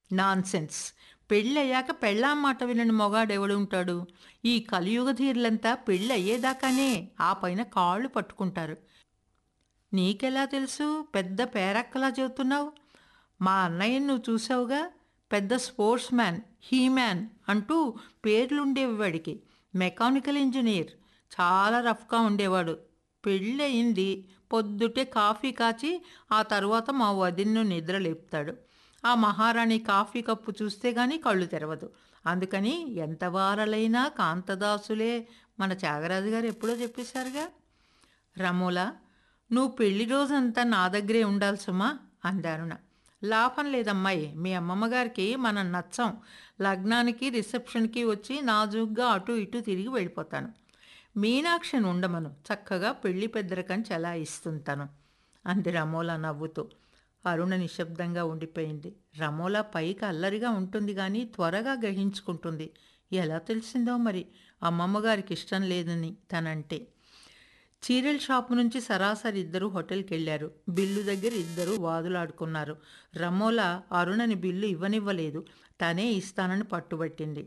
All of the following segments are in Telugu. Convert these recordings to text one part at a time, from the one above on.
నాన్సెన్స్ పెళ్ళయ్యాక పెళ్ళాం మాట వినని మొగాడెవడు ఉంటాడు ఈ కలియుగ ధీరులంతా పెళ్ళి అయ్యేదాకానే ఆ పైన కాళ్ళు పట్టుకుంటారు నీకెలా తెలుసు పెద్ద పేరక్కలా చెబుతున్నావు మా అన్నయ్యని నువ్వు చూసావుగా పెద్ద స్పోర్ట్స్ మ్యాన్ హీ మ్యాన్ అంటూ పేర్లుండేవి వాడికి మెకానికల్ ఇంజనీర్ చాలా రఫ్గా ఉండేవాడు పెళ్ళయింది పొద్దుటే కాఫీ కాచి ఆ తర్వాత మా వదిన్ను నిద్ర లేపుతాడు ఆ మహారాణి కాఫీ కప్పు చూస్తే గాని కళ్ళు తెరవదు అందుకని ఎంత వారలైనా కాంతదాసులే మన త్యాగరాజు గారు ఎప్పుడో చెప్పేశారుగా రమోలా నువ్వు పెళ్లి రోజంతా నా దగ్గరే ఉండాలి సుమా అందారుణ లాభం లేదమ్మాయి మీ అమ్మమ్మ గారికి మనం నచ్చం లగ్నానికి రిసెప్షన్కి వచ్చి నాజుగ్గా అటు ఇటు తిరిగి వెళ్ళిపోతాను మీనాక్షిని ఉండమను చక్కగా పెళ్లి పెద్దరికని చెలాయిస్తుంటాను అంది రమోలా నవ్వుతూ అరుణ నిశ్శబ్దంగా ఉండిపోయింది రమోలా పైకి అల్లరిగా ఉంటుంది కానీ త్వరగా గ్రహించుకుంటుంది ఎలా తెలిసిందో మరి అమ్మమ్మ గారికి ఇష్టం లేదని తనంటే చీరల షాపు నుంచి సరాసరి ఇద్దరు హోటల్కి వెళ్ళారు బిల్లు దగ్గర ఇద్దరు వాదులాడుకున్నారు రమోలా అరుణని బిల్లు ఇవ్వనివ్వలేదు తనే ఇస్తానని పట్టుబట్టింది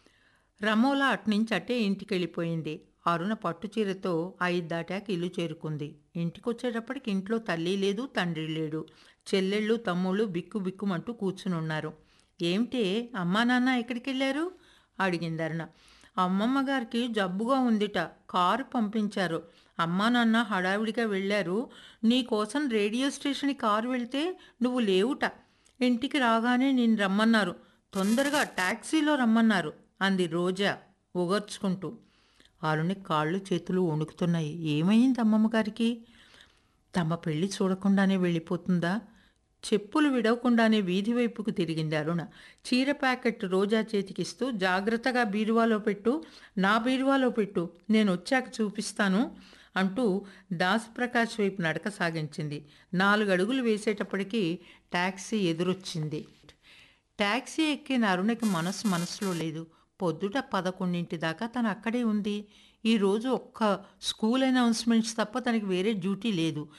రమోలా అట్నుంచి అట్టే ఇంటికి వెళ్ళిపోయింది అరుణ పట్టు చీరతో ఐదు దాటాక ఇల్లు చేరుకుంది ఇంటికి వచ్చేటప్పటికి ఇంట్లో తల్లి లేదు తండ్రి లేడు చెల్లెళ్ళు తమ్ముళ్ళు బిక్కు బిక్కుమంటూ కూర్చుని ఉన్నారు ఏమిటి అమ్మా నాన్న ఎక్కడికి వెళ్ళారు అడిగింది అరుణ అమ్మమ్మ గారికి జబ్బుగా ఉందిట కారు పంపించారు అమ్మా నాన్న హడావిడిగా వెళ్ళారు నీ కోసం రేడియో స్టేషన్కి కారు వెళ్తే నువ్వు లేవుట ఇంటికి రాగానే నేను రమ్మన్నారు తొందరగా టాక్సీలో రమ్మన్నారు అంది రోజా ఉగర్చుకుంటూ అరుణి కాళ్ళు చేతులు వణుకుతున్నాయి ఏమైంది అమ్మమ్మ గారికి తమ పెళ్లి చూడకుండానే వెళ్ళిపోతుందా చెప్పులు విడవకుండానే వీధి వైపుకు తిరిగింది అరుణ చీర ప్యాకెట్ రోజా చేతికిస్తూ జాగ్రత్తగా బీరువాలో పెట్టు నా బీరువాలో పెట్టు నేను వచ్చాక చూపిస్తాను అంటూ దాస్ ప్రకాష్ వైపు నడక సాగించింది నాలుగు అడుగులు వేసేటప్పటికి ట్యాక్సీ ఎదురొచ్చింది ట్యాక్సీ ఎక్కిన అరుణకి మనసు మనసులో లేదు పొద్దుట పదకొండింటి దాకా తను అక్కడే ఉంది ఈరోజు ఒక్క స్కూల్ అనౌన్స్మెంట్స్ తప్ప తనకి వేరే డ్యూటీ లేదు